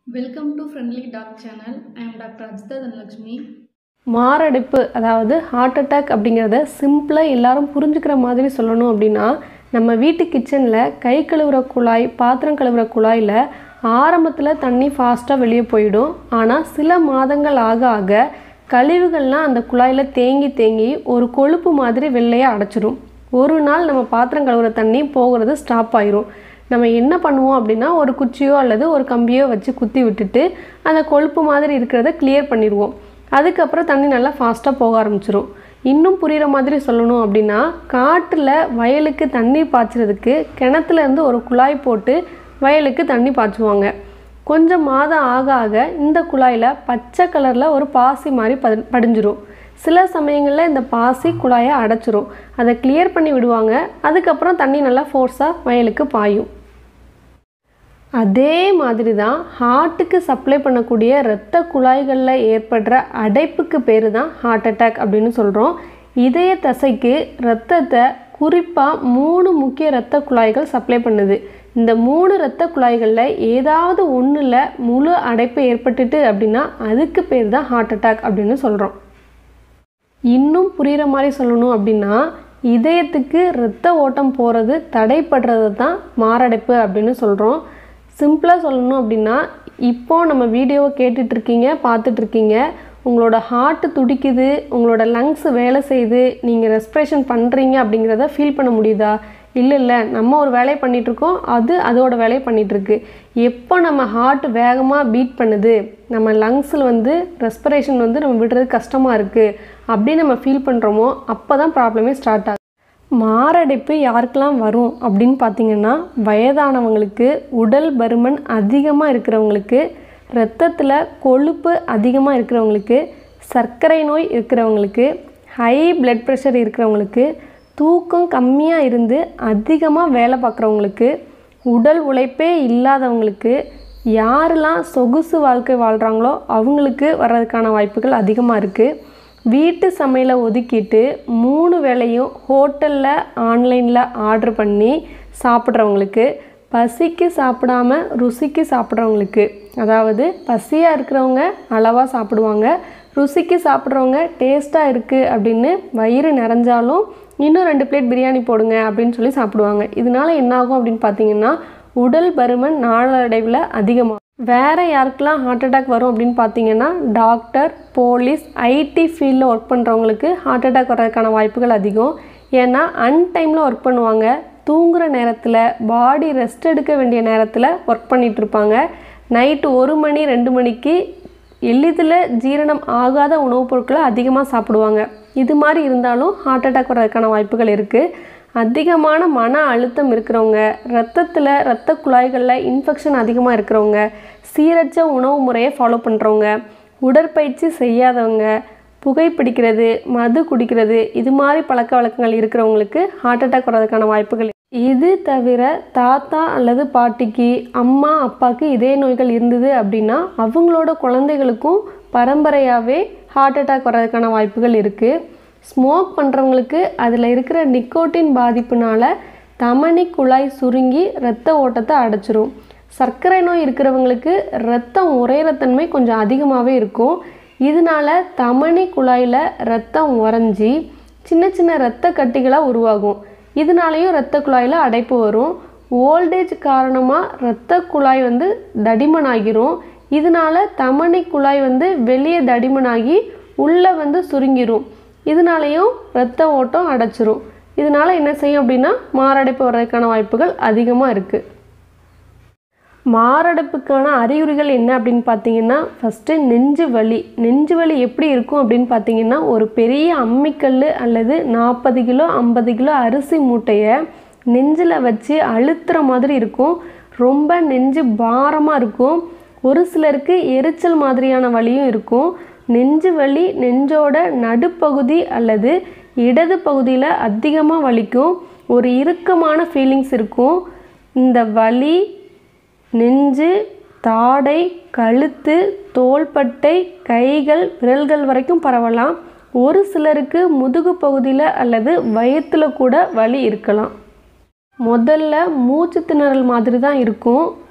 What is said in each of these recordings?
Welcome to Friendly Doc channel. I am Dr. Ajitha Dhanlakshmi. மாரடைப்பு அதாவது heart attack அப்படிங்கிறத சிம்பிளாக எல்லாரும் புரிஞ்சுக்கிற மாதிரி சொல்லணும் அப்படின்னா நம்ம வீட்டு கிச்சனில் கை கழுவுற குழாய் பாத்திரம் கழுவுற குழாயில் ஆரம்பத்தில் தண்ணி ஃபாஸ்ட்டாக வெளியே போயிடும் ஆனால் சில மாதங்கள் ஆக ஆக கழிவுகள்லாம் அந்த குழாயில் தேங்கி தேங்கி ஒரு கொழுப்பு மாதிரி வெள்ளையாக அடைச்சிரும் ஒரு நாள் நம்ம பாத்திரம் கழுவுற தண்ணி போகிறது ஸ்டாப் ஆயிரும் நம்ம என்ன பண்ணுவோம் அப்படின்னா ஒரு குச்சியோ அல்லது ஒரு கம்பியோ வச்சு குத்தி விட்டுட்டு அந்த கொழுப்பு மாதிரி இருக்கிறத கிளியர் பண்ணிடுவோம் அதுக்கப்புறம் தண்ணி நல்லா ஃபாஸ்ட்டாக போக ஆரம்பிச்சிரும் இன்னும் புரிகிற மாதிரி சொல்லணும் அப்படின்னா காட்டில் வயலுக்கு தண்ணி பாய்ச்சறதுக்கு கிணத்துல இருந்து ஒரு குழாய் போட்டு வயலுக்கு தண்ணி பாய்ச்சுவாங்க கொஞ்சம் மாதம் ஆக ஆக இந்த குழாயில் பச்சை கலரில் ஒரு பாசி மாதிரி பதி படிஞ்சிரும் சில சமயங்களில் இந்த பாசி குழாயை அடைச்சிரும் அதை கிளியர் பண்ணி விடுவாங்க அதுக்கப்புறம் தண்ணி நல்லா ஃபோர்ஸாக வயலுக்கு பாயும் அதே மாதிரி தான் ஹார்ட்டுக்கு சப்ளை பண்ணக்கூடிய இரத்த குழாய்களில் ஏற்படுற அடைப்புக்கு பேர் தான் ஹார்ட் அட்டாக் அப்படின்னு சொல்கிறோம் இதய தசைக்கு இரத்தத்தை குறிப்பாக மூணு முக்கிய இரத்த குழாய்கள் சப்ளை பண்ணுது இந்த மூணு இரத்த குழாய்களில் ஏதாவது ஒன்றில் முழு அடைப்பு ஏற்பட்டுட்டு அப்படின்னா அதுக்கு பேர் தான் ஹார்ட் அட்டாக் அப்படின்னு சொல்கிறோம் இன்னும் புரிகிற மாதிரி சொல்லணும் அப்படின்னா இதயத்துக்கு இரத்த ஓட்டம் போகிறது தடைப்படுறது தான் மாரடைப்பு அப்படின்னு சொல்கிறோம் சிம்பிளாக சொல்லணும் அப்படின்னா இப்போ நம்ம வீடியோவை கேட்டுட்ருக்கீங்க பார்த்துட்ருக்கீங்க உங்களோட ஹார்ட்டு துடிக்குது உங்களோட லங்ஸ் வேலை செய்யுது நீங்கள் ரெஸ்பிரேஷன் பண்ணுறீங்க அப்படிங்கிறத ஃபீல் பண்ண முடியுதா இல்லை இல்லை நம்ம ஒரு வேலையை பண்ணிகிட்ருக்கோம் அது அதோட வேலையை பண்ணிகிட்ருக்கு எப்போ நம்ம ஹார்ட் வேகமாக பீட் பண்ணுது நம்ம லங்ஸில் வந்து ரெஸ்பிரேஷன் வந்து நம்ம விடுறது கஷ்டமாக இருக்குது அப்படின்னு நம்ம ஃபீல் பண்ணுறோமோ அப்போ தான் ப்ராப்ளமே ஸ்டார்ட் ஆகுது மாரடைப்பு யாருக்கெல்லாம் வரும் அப்படின்னு பார்த்தீங்கன்னா வயதானவங்களுக்கு உடல் பருமன் அதிகமாக இருக்கிறவங்களுக்கு இரத்தத்தில் கொழுப்பு அதிகமாக இருக்கிறவங்களுக்கு சர்க்கரை நோய் இருக்கிறவங்களுக்கு ஹை பிளட் ப்ரெஷர் இருக்கிறவங்களுக்கு தூக்கம் கம்மியாக இருந்து அதிகமாக வேலை பார்க்குறவங்களுக்கு உடல் உழைப்பே இல்லாதவங்களுக்கு யாரெல்லாம் சொகுசு வாழ்க்கை வாழ்கிறாங்களோ அவங்களுக்கு வர்றதுக்கான வாய்ப்புகள் அதிகமாக இருக்குது வீட்டு சமையலை ஒதுக்கிட்டு மூணு வேளையும் ஹோட்டலில் ஆன்லைனில் ஆர்டர் பண்ணி சாப்பிட்றவங்களுக்கு பசிக்கு சாப்பிடாம ருசிக்கு சாப்பிட்றவங்களுக்கு அதாவது பசியாக இருக்கிறவங்க அளவாக சாப்பிடுவாங்க ருசிக்கு சாப்பிட்றவங்க டேஸ்ட்டாக இருக்குது அப்படின்னு வயிறு நிறைஞ்சாலும் இன்னும் ரெண்டு பிளேட் பிரியாணி போடுங்க அப்படின்னு சொல்லி சாப்பிடுவாங்க இதனால என்ன ஆகும் அப்படின்னு பார்த்தீங்கன்னா உடல் பருமன் நாளடைவில் அதிகமாகும் வேறு யாருக்கெல்லாம் ஹார்ட் அட்டாக் வரும் அப்படின்னு பார்த்தீங்கன்னா டாக்டர் போலீஸ் ஐடி ஃபீல்டில் ஒர்க் பண்ணுறவங்களுக்கு ஹார்ட் அட்டாக் வர்றதுக்கான வாய்ப்புகள் அதிகம் ஏன்னா அன்டைமில் ஒர்க் பண்ணுவாங்க தூங்குகிற நேரத்தில் பாடி ரெஸ்ட் எடுக்க வேண்டிய நேரத்தில் ஒர்க் பண்ணிகிட்ருப்பாங்க நைட்டு ஒரு மணி ரெண்டு மணிக்கு எளிதில் ஜீரணம் ஆகாத உணவுப் பொருட்களை அதிகமாக சாப்பிடுவாங்க இது மாதிரி இருந்தாலும் ஹார்ட் அட்டாக் வர்றதுக்கான வாய்ப்புகள் இருக்குது அதிகமான மன அழுத்தம் இருக்கிறவங்க ரத்தத்தில் இரத்த குழாய்களில் இன்ஃபெக்ஷன் அதிகமாக இருக்கிறவங்க சீரற்ற உணவு முறையை ஃபாலோ பண்ணுறவங்க உடற்பயிற்சி செய்யாதவங்க புகைப்பிடிக்கிறது மது குடிக்கிறது இது மாதிரி பழக்க வழக்கங்கள் இருக்கிறவங்களுக்கு ஹார்ட் அட்டாக் வர்றதுக்கான வாய்ப்புகள் இது தவிர தாத்தா அல்லது பாட்டிக்கு அம்மா அப்பாவுக்கு இதே நோய்கள் இருந்தது அப்படின்னா அவங்களோட குழந்தைகளுக்கும் பரம்பரையாகவே ஹார்ட் அட்டாக் வர்றதுக்கான வாய்ப்புகள் இருக்குது ஸ்மோக் பண்ணுறவங்களுக்கு அதில் இருக்கிற நிக்கோட்டின் பாதிப்புனால தமனி குழாய் சுருங்கி இரத்த ஓட்டத்தை அடைச்சிரும் சர்க்கரை நோய் இருக்கிறவங்களுக்கு இரத்தம் உறையிற தன்மை கொஞ்சம் அதிகமாகவே இருக்கும் இதனால தமனி குழாயில் ரத்தம் உறைஞ்சி சின்ன சின்ன இரத்த கட்டிகளாக உருவாகும் இதனாலேயும் இரத்த குழாயில் அடைப்பு வரும் ஓல்டேஜ் காரணமாக இரத்த குழாய் வந்து தடிமனாகிரும் இதனால தமனி குழாய் வந்து வெளியே தடிமனாகி உள்ளே வந்து சுருங்கிரும் இதனாலேயும் இரத்த ஓட்டம் அடைச்சிரும் இதனால் என்ன செய்யும் அப்படின்னா மாரடைப்பு வர்றதுக்கான வாய்ப்புகள் அதிகமாக இருக்குது மாரடைப்புக்கான அறிகுறிகள் என்ன அப்படின்னு பார்த்தீங்கன்னா ஃபஸ்ட்டு நெஞ்சு வலி நெஞ்சு வலி எப்படி இருக்கும் அப்படின்னு பார்த்தீங்கன்னா ஒரு பெரிய அம்மிக்கல் அல்லது நாற்பது கிலோ ஐம்பது கிலோ அரிசி மூட்டையை நெஞ்சில் வச்சு அழுத்துற மாதிரி இருக்கும் ரொம்ப நெஞ்சு பாரமாக இருக்கும் ஒரு சிலருக்கு எரிச்சல் மாதிரியான வலியும் இருக்கும் நெஞ்சு வலி நெஞ்சோட நடுப்பகுதி அல்லது இடது பகுதியில் அதிகமாக வலிக்கும் ஒரு இறுக்கமான ஃபீலிங்ஸ் இருக்கும் இந்த வலி நெஞ்சு தாடை கழுத்து தோள்பட்டை கைகள் விரல்கள் வரைக்கும் பரவலாம் ஒரு சிலருக்கு முதுகு பகுதியில் அல்லது வயிற்றில் கூட வலி இருக்கலாம் முதல்ல மூச்சு திணறல் மாதிரி தான் இருக்கும்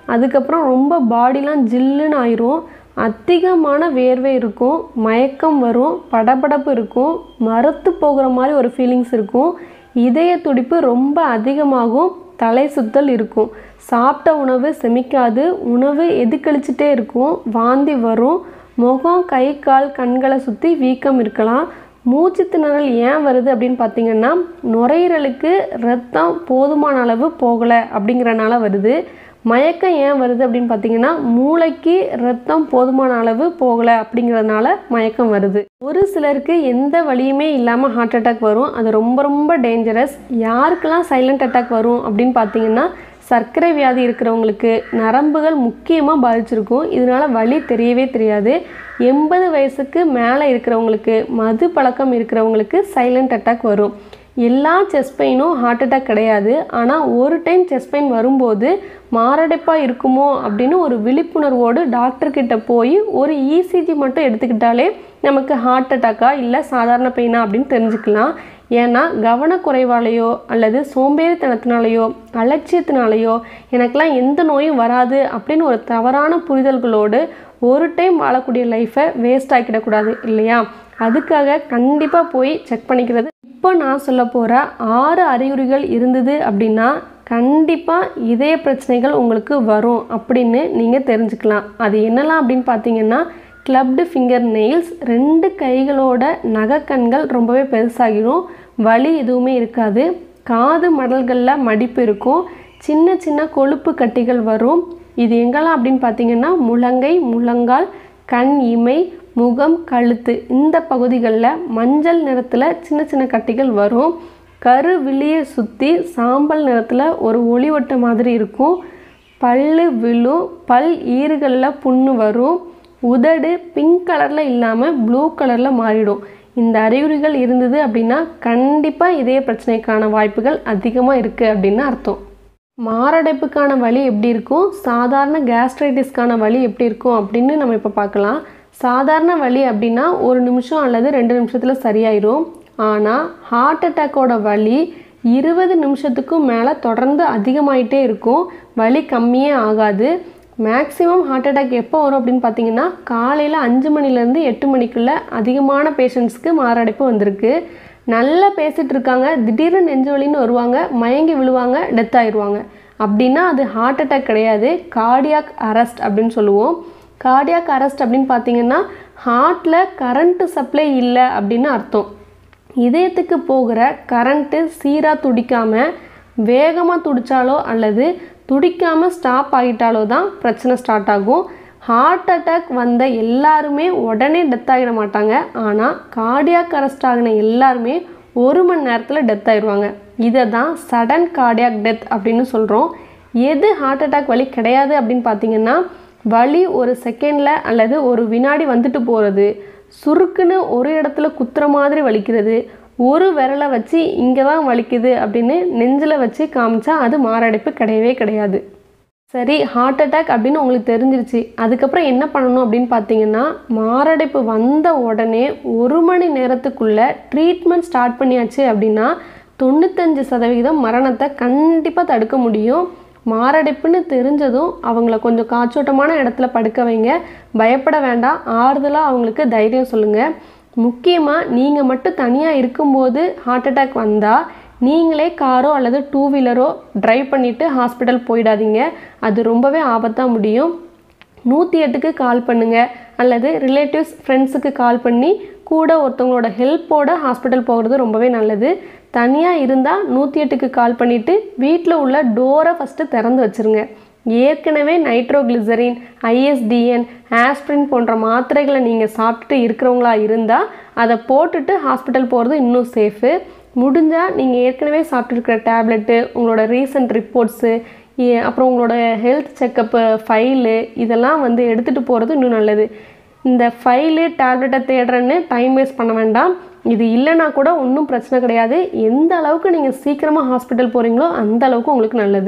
அதுக்கப்புறம் ரொம்ப பாடிலாம் ஜில்லுன்னு ஆயிரும் அதிகமான வேர்வை இருக்கும் மயக்கம் வரும் படபடப்பு இருக்கும் மரத்து போகிற மாதிரி ஒரு ஃபீலிங்ஸ் இருக்கும் இதய துடிப்பு ரொம்ப அதிகமாகும் தலை சுத்தல் இருக்கும் சாப்பிட்ட உணவு செமிக்காது உணவு எதுக்கழிச்சிட்டே இருக்கும் வாந்தி வரும் முகம் கை கால் கண்களை சுற்றி வீக்கம் இருக்கலாம் மூச்சு திணறல் ஏன் வருது அப்படின்னு பார்த்தீங்கன்னா நுரையீரலுக்கு ரத்தம் போதுமான அளவு போகலை அப்படிங்கிறனால வருது மயக்கம் ஏன் வருது அப்படின்னு பார்த்தீங்கன்னா மூளைக்கு ரத்தம் போதுமான அளவு போகலை அப்படிங்கிறதுனால மயக்கம் வருது ஒரு சிலருக்கு எந்த வழியுமே இல்லாமல் ஹார்ட் அட்டாக் வரும் அது ரொம்ப ரொம்ப டேஞ்சரஸ் யாருக்கெல்லாம் சைலண்ட் அட்டாக் வரும் அப்படின்னு பார்த்தீங்கன்னா சர்க்கரை வியாதி இருக்கிறவங்களுக்கு நரம்புகள் முக்கியமாக பாதிச்சிருக்கும் இதனால் வலி தெரியவே தெரியாது எண்பது வயசுக்கு மேலே இருக்கிறவங்களுக்கு மது பழக்கம் இருக்கிறவங்களுக்கு சைலண்ட் அட்டாக் வரும் எல்லா செஸ்ட் பெயினும் ஹார்ட் அட்டாக் கிடையாது ஆனால் ஒரு டைம் செஸ்ட் பெயின் வரும்போது மாரடைப்பாக இருக்குமோ அப்படின்னு ஒரு விழிப்புணர்வோடு டாக்டர்கிட்ட போய் ஒரு இசிஜி மட்டும் எடுத்துக்கிட்டாலே நமக்கு ஹார்ட் அட்டாக்கா இல்லை சாதாரண பெயினா அப்படின்னு தெரிஞ்சுக்கலாம் ஏன்னா கவனக்குறைவாலேயோ அல்லது சோம்பேறித்தனத்தினாலேயோ அலட்சியத்தினாலேயோ எனக்கெல்லாம் எந்த நோயும் வராது அப்படின்னு ஒரு தவறான புரிதல்களோடு ஒரு டைம் வாழக்கூடிய லைஃப்பை வேஸ்ட் ஆக்கிடக்கூடாது இல்லையா அதுக்காக கண்டிப்பாக போய் செக் பண்ணிக்கிறது இப்போ நான் சொல்ல போகிற ஆறு அறிகுறிகள் இருந்தது அப்படின்னா கண்டிப்பாக இதய பிரச்சனைகள் உங்களுக்கு வரும் அப்படின்னு நீங்கள் தெரிஞ்சுக்கலாம் அது என்னலாம் அப்படின்னு பார்த்தீங்கன்னா கிளப்டு ஃபிங்கர் நெயில்ஸ் ரெண்டு கைகளோட நகக்கண்கள் ரொம்பவே பெருசாகிடும் வலி எதுவுமே இருக்காது காது மடல்களில் மடிப்பு இருக்கும் சின்ன சின்ன கொழுப்பு கட்டிகள் வரும் இது எங்கெல்லாம் அப்படின்னு பார்த்தீங்கன்னா முழங்கை முழங்கால் கண் இமை முகம் கழுத்து இந்த பகுதிகளில் மஞ்சள் நிறத்தில் சின்ன சின்ன கட்டிகள் வரும் கரு விழியை சுற்றி சாம்பல் நிறத்தில் ஒரு ஒளிவட்ட மாதிரி இருக்கும் பல்லு விழும் பல் ஈறுகளில் புண்ணு வரும் உதடு பிங்க் கலரில் இல்லாமல் ப்ளூ கலரில் மாறிடும் இந்த அறிகுறிகள் இருந்தது அப்படின்னா கண்டிப்பாக இதய பிரச்சனைக்கான வாய்ப்புகள் அதிகமாக இருக்குது அப்படின்னு அர்த்தம் மாரடைப்புக்கான வலி எப்படி இருக்கும் சாதாரண கேஸ்ட்ரைட்டிஸ்க்கான வலி எப்படி இருக்கும் அப்படின்னு நம்ம இப்போ பார்க்கலாம் சாதாரண வலி அப்படின்னா ஒரு நிமிஷம் அல்லது ரெண்டு நிமிஷத்தில் சரியாயிரும் ஆனால் ஹார்ட் அட்டாக்கோட வலி இருபது நிமிஷத்துக்கும் மேலே தொடர்ந்து அதிகமாயிட்டே இருக்கும் வலி கம்மியே ஆகாது மேக்ஸிமம் ஹார்ட் அட்டாக் எப்போ வரும் அப்படின்னு பார்த்தீங்கன்னா காலையில் அஞ்சு மணிலேருந்து எட்டு மணிக்குள்ளே அதிகமான பேஷண்ட்ஸ்க்கு மாரடைப்பு வந்திருக்கு நல்லா பேசிகிட்டு இருக்காங்க திடீர்னு நெஞ்சு வலின்னு வருவாங்க மயங்கி விழுவாங்க டெத் ஆயிடுவாங்க அப்படின்னா அது ஹார்ட் அட்டாக் கிடையாது கார்டியாக் அரெஸ்ட் அப்படின்னு சொல்லுவோம் கார்டியாக் அரெஸ்ட் அப்படின்னு பார்த்தீங்கன்னா ஹார்ட்டில் கரண்ட்டு சப்ளை இல்லை அப்படின்னு அர்த்தம் இதயத்துக்கு போகிற கரண்ட்டு சீராக துடிக்காமல் வேகமாக துடித்தாலோ அல்லது துடிக்காமல் ஸ்டாப் ஆகிட்டாலோ தான் பிரச்சனை ஸ்டார்ட் ஆகும் ஹார்ட் அட்டாக் வந்த எல்லாருமே உடனே டெத் ஆகிட மாட்டாங்க ஆனால் கார்டியாக் அரெஸ்ட் ஆகின எல்லாருமே ஒரு மணி நேரத்தில் டெத் ஆயிடுவாங்க இதை தான் சடன் கார்டியாக் டெத் அப்படின்னு சொல்கிறோம் எது ஹார்ட் அட்டாக் வலி கிடையாது அப்படின்னு பார்த்தீங்கன்னா வலி ஒரு செகண்டில் அல்லது ஒரு வினாடி வந்துட்டு போகிறது சுருக்குன்னு ஒரு இடத்துல குத்துற மாதிரி வலிக்கிறது ஒரு விரலை வச்சு இங்கே தான் வலிக்குது அப்படின்னு நெஞ்சில் வச்சு காமிச்சா அது மாரடைப்பு கிடையவே கிடையாது சரி ஹார்ட் அட்டாக் அப்படின்னு உங்களுக்கு தெரிஞ்சிருச்சு அதுக்கப்புறம் என்ன பண்ணணும் அப்படின்னு பார்த்தீங்கன்னா மாரடைப்பு வந்த உடனே ஒரு மணி நேரத்துக்குள்ளே ட்ரீட்மெண்ட் ஸ்டார்ட் பண்ணியாச்சு அப்படின்னா தொண்ணூத்தஞ்சு சதவிகிதம் மரணத்தை கண்டிப்பாக தடுக்க முடியும் மாரடைப்புன்னு தெரிஞ்சதும் அவங்கள கொஞ்சம் காற்றோட்டமான இடத்துல படுக்க வைங்க பயப்பட வேண்டாம் ஆறுதலாக அவங்களுக்கு தைரியம் சொல்லுங்கள் முக்கியமாக நீங்கள் மட்டும் தனியாக இருக்கும்போது ஹார்ட் அட்டாக் வந்தால் நீங்களே காரோ அல்லது டூ வீலரோ ட்ரைவ் பண்ணிவிட்டு ஹாஸ்பிட்டல் போயிடாதீங்க அது ரொம்பவே ஆபத்தாக முடியும் நூற்றி எட்டுக்கு கால் பண்ணுங்கள் அல்லது ரிலேட்டிவ்ஸ் ஃப்ரெண்ட்ஸுக்கு கால் பண்ணி கூட ஒருத்தவங்களோட ஹெல்ப்போட ஹாஸ்பிட்டல் போகிறது ரொம்பவே நல்லது தனியாக இருந்தால் நூற்றி எட்டுக்கு கால் பண்ணிவிட்டு வீட்டில் உள்ள டோரை ஃபஸ்ட்டு திறந்து வச்சுருங்க ஏற்கனவே நைட்ரோகிளிசரின் ஐஎஸ்டிஎன் ஆஸ்பிரின் போன்ற மாத்திரைகளை நீங்கள் சாப்பிட்டுட்டு இருக்கிறவங்களா இருந்தால் அதை போட்டுட்டு ஹாஸ்பிட்டல் போகிறது இன்னும் சேஃபு முடிஞ்சால் நீங்கள் ஏற்கனவே சாப்பிட்டுருக்கிற டேப்லெட்டு உங்களோட ரீசன்ட் ரிப்போர்ட்ஸு அப்புறம் உங்களோட ஹெல்த் செக்கப்பு ஃபைலு இதெல்லாம் வந்து எடுத்துகிட்டு போகிறது இன்னும் நல்லது இந்த ஃபைலு டேப்லெட்டை தேடுறேன்னு டைம் வேஸ்ட் பண்ண வேண்டாம் இது இல்லைன்னா கூட ஒன்றும் பிரச்சனை கிடையாது எந்த அளவுக்கு நீங்கள் சீக்கிரமாக ஹாஸ்பிட்டல் போகிறீங்களோ அந்த அளவுக்கு உங்களுக்கு நல்லது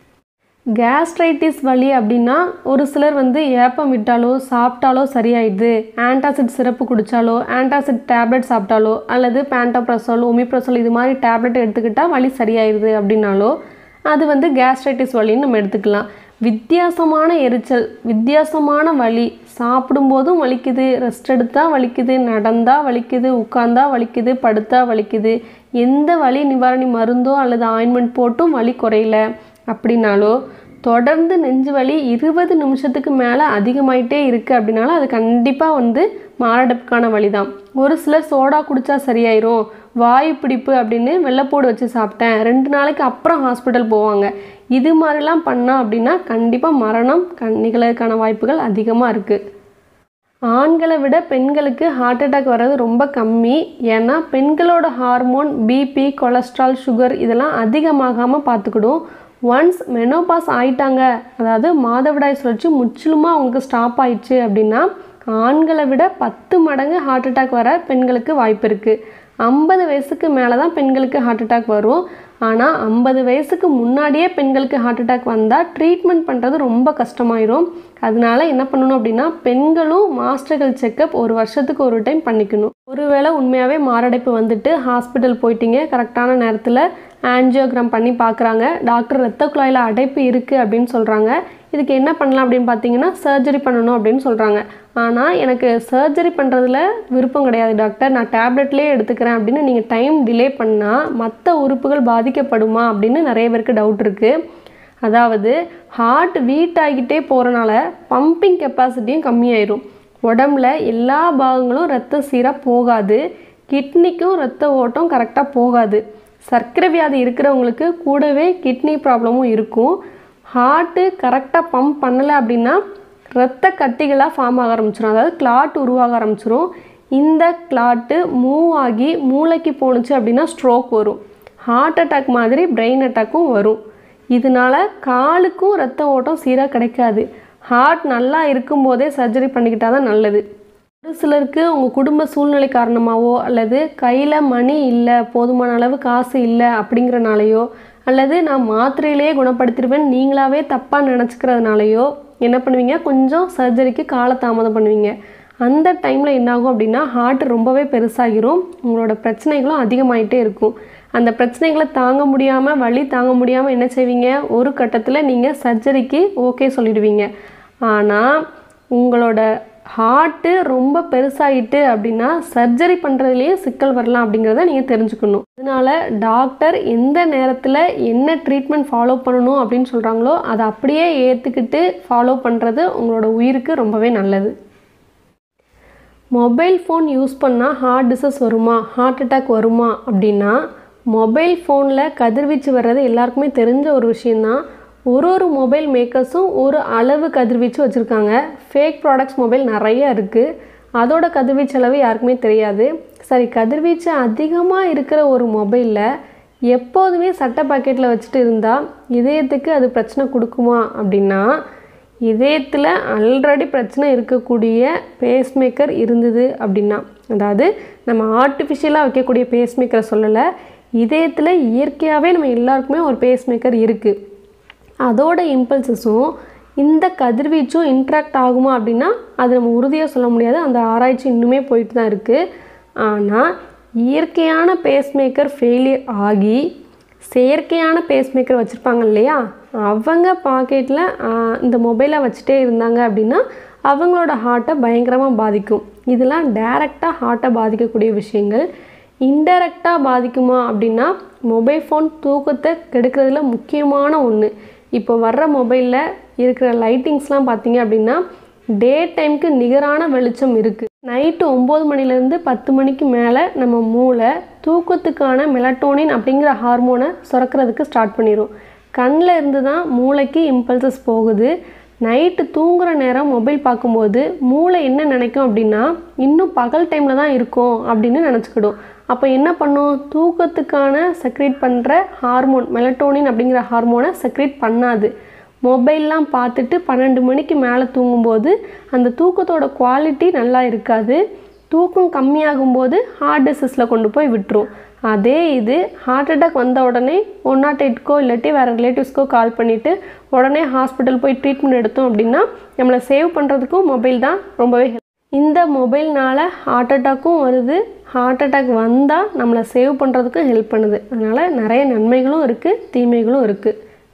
கேஸ்ட்ரைட்டிஸ் வலி அப்படின்னா ஒரு சிலர் வந்து ஏப்பம் விட்டாலோ சாப்பிட்டாலோ சரியாயிடுது ஆன்டாசிட் சிறப்பு குடித்தாலோ ஆன்டாசிட் டேப்லெட் சாப்பிட்டாலோ அல்லது பேண்டாப்ரசோல் ஒமிப்ரசோல் இது மாதிரி டேப்லெட் எடுத்துக்கிட்டால் வலி சரியாயிடுது அப்படின்னாலோ அது வந்து கேஸ்ட்ரைட்டிஸ் வலின்னு நம்ம எடுத்துக்கலாம் வித்தியாசமான எரிச்சல் வித்தியாசமான வலி சாப்பிடும்போதும் வலிக்குது ரெஸ்ட் எடுத்தால் வலிக்குது நடந்தால் வலிக்குது உட்காந்தா வலிக்குது படுத்தா வலிக்குது எந்த வலி நிவாரணி மருந்தோ அல்லது ஆயின்மெண்ட் போட்டும் வலி குறையல அப்படின்னாலோ தொடர்ந்து நெஞ்சு வலி இருபது நிமிஷத்துக்கு மேலே அதிகமாயிட்டே இருக்குது அப்படின்னாலும் அது கண்டிப்பாக வந்து மாரடைப்புக்கான வழி தான் ஒரு சிலர் சோடா குடித்தா சரியாயிரும் வாயு பிடிப்பு அப்படின்னு வெள்ளைப்பூடு வச்சு சாப்பிட்டேன் ரெண்டு நாளைக்கு அப்புறம் ஹாஸ்பிட்டல் போவாங்க இது மாதிரிலாம் பண்ணால் அப்படின்னா கண்டிப்பாக மரணம் கண் நிகழறதுக்கான வாய்ப்புகள் அதிகமாக இருக்குது ஆண்களை விட பெண்களுக்கு ஹார்ட் அட்டாக் வர்றது ரொம்ப கம்மி ஏன்னா பெண்களோட ஹார்மோன் பிபி கொலஸ்ட்ரால் சுகர் இதெல்லாம் அதிகமாகாமல் பார்த்துக்கிடும் ஒன்ஸ் மெனோபாஸ் ஆயிட்டாங்க அதாவது மாதவிடாய் சுழற்சி முற்றிலுமாக அவங்களுக்கு ஸ்டாப் ஆயிடுச்சு அப்படின்னா ஆண்களை விட பத்து மடங்கு ஹார்ட் அட்டாக் வர பெண்களுக்கு வாய்ப்பு இருக்குது ஐம்பது வயசுக்கு மேலே தான் பெண்களுக்கு ஹார்ட் அட்டாக் வரும் ஆனால் ஐம்பது வயசுக்கு முன்னாடியே பெண்களுக்கு ஹார்ட் அட்டாக் வந்தால் ட்ரீட்மெண்ட் பண்ணுறது ரொம்ப கஷ்டமாயிரும் அதனால என்ன பண்ணணும் அப்படின்னா பெண்களும் மாஸ்டர்கள் செக்கப் ஒரு வருஷத்துக்கு ஒரு டைம் பண்ணிக்கணும் ஒருவேளை உண்மையாகவே மாரடைப்பு வந்துட்டு ஹாஸ்பிட்டல் போயிட்டீங்க கரெக்டான நேரத்தில் ஆன்ஜியோகிராம் பண்ணி பார்க்குறாங்க டாக்டர் ரத்த குழாயில் அடைப்பு இருக்குது அப்படின்னு சொல்கிறாங்க இதுக்கு என்ன பண்ணலாம் அப்படின்னு பார்த்தீங்கன்னா சர்ஜரி பண்ணணும் அப்படின்னு சொல்கிறாங்க ஆனால் எனக்கு சர்ஜரி பண்ணுறதுல விருப்பம் கிடையாது டாக்டர் நான் டேப்லெட்லேயே எடுத்துக்கிறேன் அப்படின்னு நீங்கள் டைம் டிலே பண்ணால் மற்ற உறுப்புகள் பாதிக்கப்படுமா அப்படின்னு நிறைய பேருக்கு டவுட் இருக்குது அதாவது ஹார்ட் வீட் ஆகிட்டே போகிறனால பம்பிங் கெப்பாசிட்டியும் கம்மியாயிரும் உடம்புல எல்லா பாகங்களும் ரத்த சீராக போகாது கிட்னிக்கும் ரத்த ஓட்டம் கரெக்டாக போகாது சர்க்கரை வியாதி இருக்கிறவங்களுக்கு கூடவே கிட்னி ப்ராப்ளமும் இருக்கும் ஹார்ட்டு கரெக்டாக பம்ப் பண்ணலை அப்படின்னா ரத்த கட்டிகளாக ஃபார்ம் ஆக ஆரம்பிச்சிடும் அதாவது கிளாட் உருவாக ஆரம்பிச்சிரும் இந்த கிளாட்டு மூவ் ஆகி மூளைக்கு போணுச்சு அப்படின்னா ஸ்ட்ரோக் வரும் ஹார்ட் அட்டாக் மாதிரி பிரெயின் அட்டாக்கும் வரும் இதனால காலுக்கும் ரத்த ஓட்டம் சீராக கிடைக்காது ஹார்ட் நல்லா இருக்கும்போதே சர்ஜரி பண்ணிக்கிட்டால் தான் நல்லது ஒரு சிலருக்கு உங்கள் குடும்ப சூழ்நிலை காரணமாகவோ அல்லது கையில் மணி இல்லை போதுமான அளவு காசு இல்லை அப்படிங்கிறனாலையோ அல்லது நான் மாத்திரையிலேயே குணப்படுத்திடுவேன் நீங்களாவே தப்பாக நினச்சிக்கிறதுனாலையோ என்ன பண்ணுவீங்க கொஞ்சம் சர்ஜரிக்கு காலதாமதம் பண்ணுவீங்க அந்த டைமில் என்னாகும் அப்படின்னா ஹார்ட் ரொம்பவே பெருசாகிரும் உங்களோட பிரச்சனைகளும் அதிகமாயிட்டே இருக்கும் அந்த பிரச்சனைகளை தாங்க முடியாமல் வலி தாங்க முடியாமல் என்ன செய்வீங்க ஒரு கட்டத்தில் நீங்கள் சர்ஜரிக்கு ஓகே சொல்லிடுவீங்க ஆனால் உங்களோட ஹார்ட்டு ரொம்ப பெருசாகிட்டு அப்படின்னா சர்ஜரி பண்ணுறதுலேயே சிக்கல் வரலாம் அப்படிங்கிறத நீங்கள் தெரிஞ்சுக்கணும் அதனால டாக்டர் எந்த நேரத்தில் என்ன ட்ரீட்மெண்ட் ஃபாலோ பண்ணணும் அப்படின்னு சொல்கிறாங்களோ அதை அப்படியே ஏற்றுக்கிட்டு ஃபாலோ பண்ணுறது உங்களோட உயிருக்கு ரொம்பவே நல்லது மொபைல் ஃபோன் யூஸ் பண்ணால் ஹார்ட் டிசஸ் வருமா ஹார்ட் அட்டாக் வருமா அப்படின்னா மொபைல் ஃபோனில் கதிர்வீச்சு வர்றது எல்லாருக்குமே தெரிஞ்ச ஒரு விஷயந்தான் ஒரு ஒரு மொபைல் மேக்கர்ஸும் ஒரு அளவு கதிர்வீச்சு வச்சுருக்காங்க ஃபேக் ப்ராடக்ட்ஸ் மொபைல் நிறைய இருக்குது அதோட கதிர்வீச்சு அளவு யாருக்குமே தெரியாது சரி கதிர்வீச்சு அதிகமாக இருக்கிற ஒரு மொபைலில் எப்போதுமே சட்டை பாக்கெட்டில் வச்சுட்டு இருந்தால் இதயத்துக்கு அது பிரச்சனை கொடுக்குமா அப்படின்னா இதயத்தில் ஆல்ரெடி பிரச்சனை இருக்கக்கூடிய பேஸ்மேக்கர் இருந்தது அப்படின்னா அதாவது நம்ம ஆர்டிஃபிஷியலாக வைக்கக்கூடிய பேஸ்மேக்கரை சொல்லலை இதயத்தில் இயற்கையாகவே நம்ம எல்லாருக்குமே ஒரு பேஸ்மேக்கர் இருக்குது அதோட இம்பல்சஸும் இந்த கதிர்வீச்சும் இன்ட்ராக்ட் ஆகுமா அப்படின்னா அது நம்ம உறுதியாக சொல்ல முடியாது அந்த ஆராய்ச்சி இன்னுமே போயிட்டு தான் இருக்குது ஆனால் இயற்கையான பேஸ்மேக்கர் ஃபெயிலியர் ஆகி செயற்கையான பேஸ்மேக்கர் வச்சுருப்பாங்க இல்லையா அவங்க பாக்கெட்டில் இந்த மொபைலை வச்சுட்டே இருந்தாங்க அப்படின்னா அவங்களோட ஹார்ட்டை பயங்கரமாக பாதிக்கும் இதெல்லாம் டைரெக்டாக ஹார்ட்டை பாதிக்கக்கூடிய விஷயங்கள் இன்டைரக்டாக பாதிக்குமா அப்படின்னா மொபைல் ஃபோன் தூக்கத்தை கெடுக்கிறதுல முக்கியமான ஒன்று இப்போ வர்ற மொபைலில் இருக்கிற லைட்டிங்ஸ்லாம் பார்த்தீங்க அப்படின்னா டே டைம்க்கு நிகரான வெளிச்சம் இருக்குது நைட்டு ஒம்பது மணிலேருந்து பத்து மணிக்கு மேலே நம்ம மூளை தூக்கத்துக்கான மெலட்டோனின் அப்படிங்கிற ஹார்மோனை சுரக்கிறதுக்கு ஸ்டார்ட் பண்ணிடும் கண்ணில் இருந்து தான் மூளைக்கு இம்பல்சஸ் போகுது நைட்டு தூங்குற நேரம் மொபைல் பார்க்கும்போது மூளை என்ன நினைக்கும் அப்படின்னா இன்னும் பகல் டைமில் தான் இருக்கும் அப்படின்னு நினச்சிக்கிடும் அப்போ என்ன பண்ணும் தூக்கத்துக்கான செக்ரேட் பண்ணுற ஹார்மோன் மெலட்டோனின் அப்படிங்கிற ஹார்மோனை செக்ரேட் பண்ணாது மொபைல்லாம் பார்த்துட்டு பன்னெண்டு மணிக்கு மேலே தூங்கும்போது அந்த தூக்கத்தோட குவாலிட்டி நல்லா இருக்காது தூக்கம் கம்மியாகும்போது ஹார்ட் டிசீஸில் கொண்டு போய் விட்டுரும் அதே இது ஹார்ட் அட்டாக் வந்த உடனே ஒன் நாட் எயிட்க்கோ இல்லாட்டி வேறு ரிலேட்டிவ்ஸ்க்கோ கால் பண்ணிவிட்டு உடனே ஹாஸ்பிட்டல் போய் ட்ரீட்மெண்ட் எடுத்தோம் அப்படின்னா நம்மளை சேவ் பண்ணுறதுக்கும் மொபைல் தான் ரொம்பவே help. இந்த மொபைல்னால ஹார்ட் அட்டாக்கும் வருது ஹார்ட் அட்டாக் வந்தால் நம்மளை சேவ் பண்ணுறதுக்கும் ஹெல்ப் பண்ணுது அதனால் நிறைய நன்மைகளும் இருக்குது தீமைகளும் இருக்குது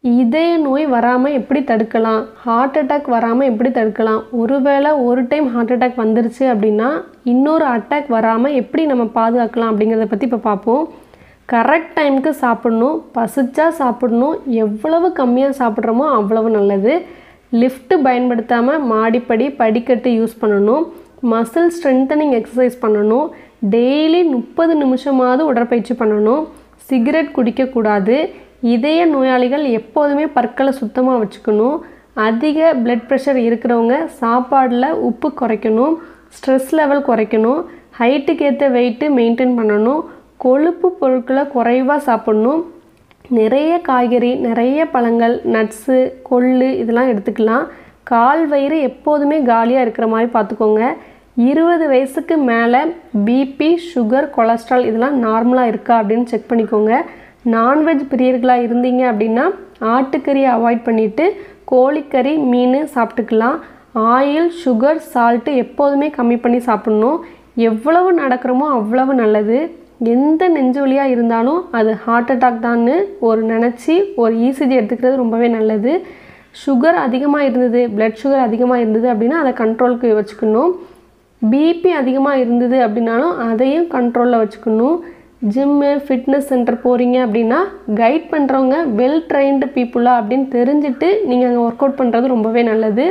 இதய நோய் வராமல் எப்படி தடுக்கலாம் ஹார்ட் அட்டாக் வராமல் எப்படி தடுக்கலாம் ஒருவேளை ஒரு டைம் ஹார்ட் அட்டாக் வந்துருச்சு அப்படின்னா இன்னொரு அட்டாக் வராமல் எப்படி நம்ம பாதுகாக்கலாம் அப்படிங்கிறத பற்றி இப்போ பார்ப்போம் கரெக்ட் டைமுக்கு சாப்பிடணும் பசிச்சா சாப்பிடணும் எவ்வளவு கம்மியாக சாப்பிட்றோமோ அவ்வளவு நல்லது லிஃப்ட்டு பயன்படுத்தாமல் மாடிப்படி படிக்கட்டு யூஸ் பண்ணணும் மசில் ஸ்ட்ரென்தனிங் எக்ஸசைஸ் பண்ணணும் டெய்லி முப்பது நிமிஷமாவது உடற்பயிற்சி பண்ணணும் சிகரெட் குடிக்கக்கூடாது இதய நோயாளிகள் எப்போதுமே பற்களை சுத்தமாக வச்சுக்கணும் அதிக பிளட் ப்ரெஷர் இருக்கிறவங்க சாப்பாடில் உப்பு குறைக்கணும் ஸ்ட்ரெஸ் லெவல் குறைக்கணும் ஹைட்டுக்கு ஏற்ற வெயிட்டு மெயின்டைன் பண்ணணும் கொழுப்பு பொருட்களை குறைவாக சாப்பிடணும் நிறைய காய்கறி நிறைய பழங்கள் நட்ஸு கொள்ளு இதெல்லாம் எடுத்துக்கலாம் கால் வயிறு எப்போதுமே காலியாக இருக்கிற மாதிரி பார்த்துக்கோங்க இருபது வயசுக்கு மேலே பிபி சுகர் கொலஸ்ட்ரால் இதெல்லாம் நார்மலாக இருக்கா அப்படின்னு செக் பண்ணிக்கோங்க நான்வெஜ் பிரியர்களாக இருந்தீங்க அப்படின்னா ஆட்டுக்கறியை அவாய்ட் பண்ணிவிட்டு கோழிக்கறி மீன் சாப்பிட்டுக்கலாம் ஆயில் சுகர் சால்ட்டு எப்போதுமே கம்மி பண்ணி சாப்பிட்ணும் எவ்வளவு நடக்கிறோமோ அவ்வளவு நல்லது எந்த நெஞ்சு வலியாக இருந்தாலும் அது ஹார்ட் அட்டாக் தான்னு ஒரு நினச்சி ஒரு இசிஜி எடுத்துக்கிறது ரொம்பவே நல்லது சுகர் அதிகமாக இருந்தது பிளட் சுகர் அதிகமாக இருந்தது அப்படின்னா அதை கண்ட்ரோலுக்கு வச்சுக்கணும் பிபி அதிகமாக இருந்தது அப்படின்னாலும் அதையும் கண்ட்ரோலில் வச்சுக்கணும் ஜிம்மு ஃபிட்னஸ் சென்டர் போகிறீங்க அப்படின்னா கைட் பண்ணுறவங்க வெல் ட்ரெயின்டு பீப்புளாக அப்படின்னு தெரிஞ்சுட்டு நீங்கள் அங்கே ஒர்க் அவுட் பண்ணுறது ரொம்பவே நல்லது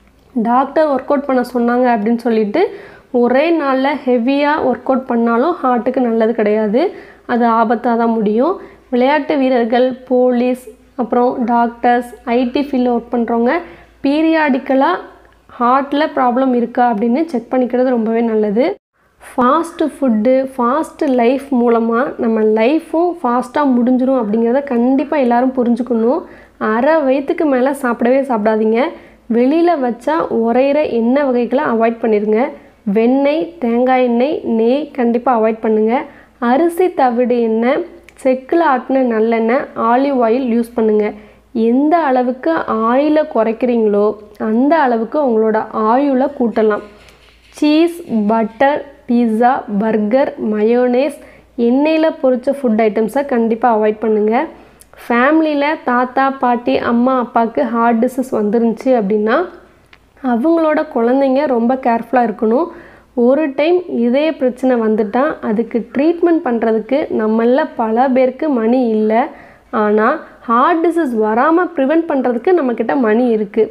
டாக்டர் ஒர்க் அவுட் பண்ண சொன்னாங்க அப்படின்னு சொல்லிட்டு ஒரே நாளில் ஹெவியாக ஒர்க் அவுட் பண்ணாலும் ஹார்ட்டுக்கு நல்லது கிடையாது அது ஆபத்தாக தான் முடியும் விளையாட்டு வீரர்கள் போலீஸ் அப்புறம் டாக்டர்ஸ் ஐடி ஃபீல்டில் ஒர்க் பண்ணுறவங்க பீரியாடிக்கலாக ஹார்ட்டில் ப்ராப்ளம் இருக்கா அப்படின்னு செக் பண்ணிக்கிறது ரொம்பவே நல்லது ஃபாஸ்ட்டு ஃபுட்டு ஃபாஸ்ட்டு லைஃப் மூலமாக நம்ம லைஃப்பும் ஃபாஸ்ட்டாக முடிஞ்சிரும் அப்படிங்கிறத கண்டிப்பாக எல்லாரும் புரிஞ்சுக்கணும் அரை வயிற்றுக்கு மேலே சாப்பிடவே சாப்பிடாதீங்க வெளியில் வச்சா உரையிற எண்ணெய் வகைகளை அவாய்ட் பண்ணிடுங்க வெண்ணெய் தேங்காய் எண்ணெய் நெய் கண்டிப்பாக அவாய்ட் பண்ணுங்கள் அரிசி தவிடு எண்ணெய் செக்கில் ஆட்டின நல்லெண்ணெய் ஆலிவ் ஆயில் யூஸ் பண்ணுங்கள் எந்த அளவுக்கு ஆயிலை குறைக்கிறீங்களோ அந்த அளவுக்கு உங்களோட ஆயுளை கூட்டலாம் cheese butter pizza burger mayonnaise எண்ணெயில் பொரிச்ச ஃபுட் ஐட்டம்ஸை கண்டிப்பாக அவாய்ட் பண்ணுங்கள் ஃபேமிலியில் தாத்தா பாட்டி அம்மா அப்பாவுக்கு ஹார்ட் டிசீஸ் வந்துருந்துச்சு அப்படின்னா அவங்களோட குழந்தைங்க ரொம்ப கேர்ஃபுல்லாக இருக்கணும் ஒரு டைம் இதய பிரச்சனை வந்துட்டால் அதுக்கு ட்ரீட்மெண்ட் பண்ணுறதுக்கு நம்மள பல பேருக்கு மணி இல்லை ஆனால் ஹார்ட் டிசீஸ் வராமல் ப்ரிவெண்ட் பண்ணுறதுக்கு நம்மக்கிட்ட மணி இருக்குது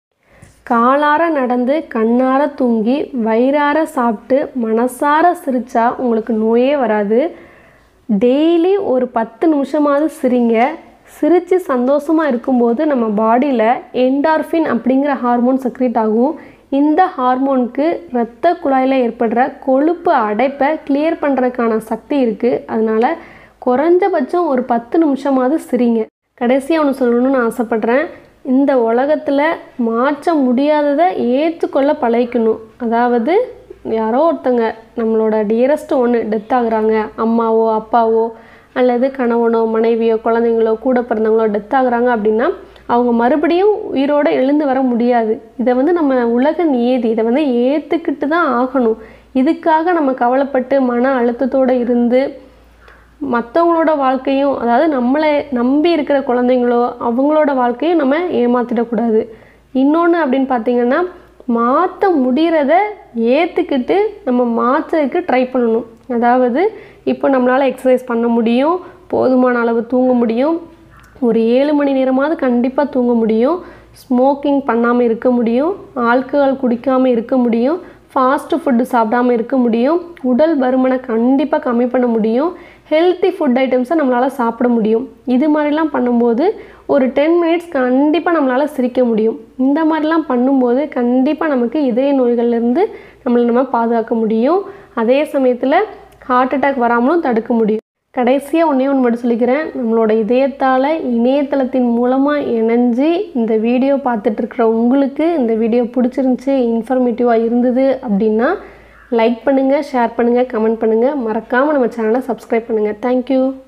காலார நடந்து கண்ணார தூங்கி வயிறார சாப்பிட்டு மனசார சிரித்தா உங்களுக்கு நோயே வராது டெய்லி ஒரு பத்து நிமிஷமாவது சிரிங்க சிரித்து சந்தோஷமாக இருக்கும்போது நம்ம பாடியில் என்டார்ஃபின் அப்படிங்கிற ஹார்மோன் செக்ரேட் ஆகும் இந்த ஹார்மோனுக்கு இரத்த குழாயில் ஏற்படுற கொழுப்பு அடைப்பை கிளியர் பண்ணுறதுக்கான சக்தி இருக்குது அதனால் குறைஞ்சபட்சம் ஒரு பத்து நிமிஷமாவது சிரிங்க கடைசியாக ஒன்று சொல்லணும்னு ஆசைப்பட்றேன் இந்த உலகத்தில் மாற்ற முடியாததை ஏற்றுக்கொள்ள பழகிக்கணும் அதாவது யாரோ ஒருத்தங்க நம்மளோட டியரஸ்ட் ஒன்று டெத் ஆகுறாங்க அம்மாவோ அப்பாவோ அல்லது கணவனோ மனைவியோ குழந்தைங்களோ கூட பிறந்தவங்களோ டெத் ஆகுறாங்க அப்படின்னா அவங்க மறுபடியும் உயிரோடு எழுந்து வர முடியாது இதை வந்து நம்ம உலக நியதி இதை வந்து ஏற்றுக்கிட்டு தான் ஆகணும் இதுக்காக நம்ம கவலைப்பட்டு மன அழுத்தத்தோடு இருந்து மற்றவங்களோட வாழ்க்கையும் அதாவது நம்மளை நம்பி இருக்கிற குழந்தைங்களோ அவங்களோட வாழ்க்கையும் நம்ம ஏமாற்றிடக்கூடாது இன்னொன்று அப்படின்னு பார்த்தீங்கன்னா மாற்ற முடிகிறத ஏற்றுக்கிட்டு நம்ம மாற்றுறதுக்கு ட்ரை பண்ணணும் அதாவது இப்போ நம்மளால் எக்ஸசைஸ் பண்ண முடியும் போதுமான அளவு தூங்க முடியும் ஒரு ஏழு மணி நேரமாவது கண்டிப்பாக தூங்க முடியும் ஸ்மோக்கிங் பண்ணாமல் இருக்க முடியும் ஆல்கஹால் குடிக்காமல் இருக்க முடியும் ஃபாஸ்ட்டு ஃபுட்டு சாப்பிடாம இருக்க முடியும் உடல் பருமனை கண்டிப்பாக கம்மி பண்ண முடியும் ஹெல்த்தி ஃபுட் ஐட்டம்ஸை நம்மளால் சாப்பிட முடியும் இது மாதிரிலாம் பண்ணும்போது ஒரு டென் மினிட்ஸ் கண்டிப்பாக நம்மளால் சிரிக்க முடியும் இந்த மாதிரிலாம் பண்ணும்போது கண்டிப்பாக நமக்கு இதய நோய்கள்லேருந்து நம்மளை நம்ம பாதுகாக்க முடியும் அதே சமயத்தில் ஹார்ட் அட்டாக் வராமலும் தடுக்க முடியும் கடைசியாக ஒன்றே ஒன்று மட்டும் சொல்லிக்கிறேன் நம்மளோட இதயத்தால் இணையதளத்தின் மூலமாக இணைஞ்சு இந்த வீடியோ பார்த்துட்டு இருக்கிற உங்களுக்கு இந்த வீடியோ பிடிச்சிருந்துச்சி இன்ஃபர்மேட்டிவாக இருந்தது அப்படின்னா லைக் பண்ணுங்கள் ஷேர் பண்ணுங்கள் கமெண்ட் பண்ணுங்கள் மறக்காமல் நம்ம சேனலை சப்ஸ்கிரைப் பண்ணுங்கள் தேங்க்யூ